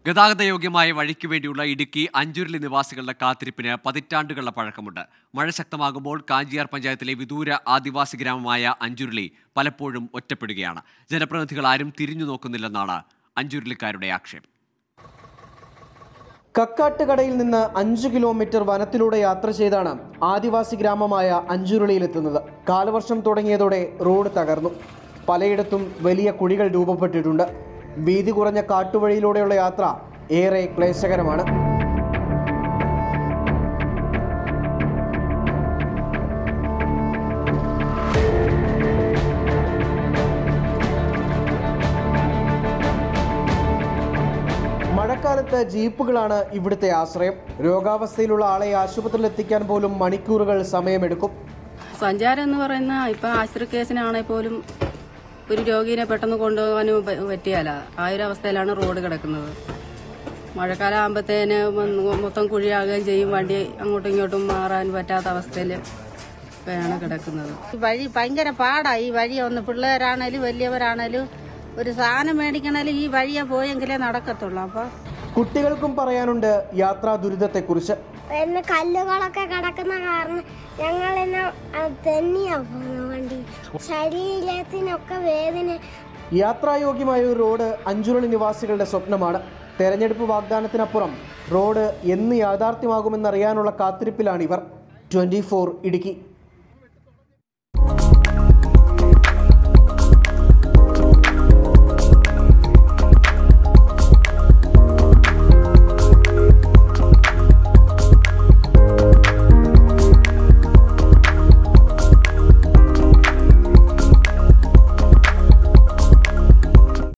ഗതാഗതയോഗ്യമായ വഴിക്ക് വേണ്ടിയുള്ള ഇടുക്കി അഞ്ചുരുളി നിവാസികളുടെ കാത്തിരിപ്പിന് പതിറ്റാണ്ടുകളുടെ പഴക്കമുണ്ട് മഴ ശക്തമാകുമ്പോൾ കാഞ്ചിയാർ പഞ്ചായത്തിലെ വിദൂര ആദിവാസി ഗ്രാമമായ അഞ്ചുരുളി പലപ്പോഴും ഒറ്റപ്പെടുകയാണ് ജനപ്രതിനിധികൾ ആരും തിരിഞ്ഞു നോക്കുന്നില്ലെന്നാണ് അഞ്ചുരുളിക്കാരുടെ ആക്ഷേപം കക്കാട്ടുകടയിൽ നിന്ന് അഞ്ച് കിലോമീറ്റർ വനത്തിലൂടെ യാത്ര ചെയ്താണ് ആദിവാസി ഗ്രാമമായ അഞ്ചുരുളിയിലെത്തുന്നത് കാലവർഷം തുടങ്ങിയതോടെ റോഡ് തകർന്നു പലയിടത്തും വലിയ കുഴികൾ രൂപപ്പെട്ടിട്ടുണ്ട് വീതി കുറഞ്ഞ കാട്ടുവഴിയിലൂടെയുള്ള യാത്ര ഏറെ ക്ലേശകരമാണ് മഴക്കാലത്ത് ജീപ്പുകളാണ് ഇവിടുത്തെ ആശ്രയം രോഗാവസ്ഥയിലുള്ള ആളെ ആശുപത്രിയിൽ എത്തിക്കാൻ പോലും മണിക്കൂറുകൾ സമയമെടുക്കും സഞ്ചാരം എന്ന് പറയുന്ന ഇപ്പം ആശുപത്രി കേസിനാണെങ്കിൽ പോലും ഒരു രോഗീനെ പെട്ടെന്ന് കൊണ്ടുപോകാനും പ- പറ്റിയാല ആ ഒരു അവസ്ഥയിലാണ് റോഡ് കിടക്കുന്നത് മഴക്കാലം ആകുമ്പോഴത്തേന് മൊത്തം കുഴിയാകുകയും ചെയ്യും വണ്ടി അങ്ങോട്ടും ഇങ്ങോട്ടും മാറാൻ പറ്റാത്ത അവസ്ഥയിൽ ആണ് കിടക്കുന്നത് ഈ വഴി ഭയങ്കര പാടാ ഈ വഴി ഒന്ന് പിള്ളേരാണേലും വലിയവരാണേലും ഒരു സാധനം മേടിക്കണേലും ഈ വഴിയെ പോയെങ്കിലേ നടക്കത്തുള്ളൂ അപ്പൊ കുട്ടികൾക്കും പറയാനുണ്ട് യാത്രാ ദുരിതത്തെക്കുറിച്ച് ഇന്ന് കല്ലുകളൊക്കെ കിടക്കുന്ന കാരണം ഞങ്ങൾ ഇന്ന് തന്നെയാ പോകുന്ന വണ്ടി ശരീരത്തിനൊക്കെ വേദന യാത്രായോഗ്യമായ ഒരു റോഡ് അഞ്ചുരുളി നിവാസികളുടെ സ്വപ്നമാണ് തെരഞ്ഞെടുപ്പ് വാഗ്ദാനത്തിനപ്പുറം റോഡ് എന്ന് യാഥാർത്ഥ്യമാകുമെന്നറിയാനുള്ള കാത്തിരിപ്പിലാണിവർ ട്വന്റി ഫോർ ഇടുക്കി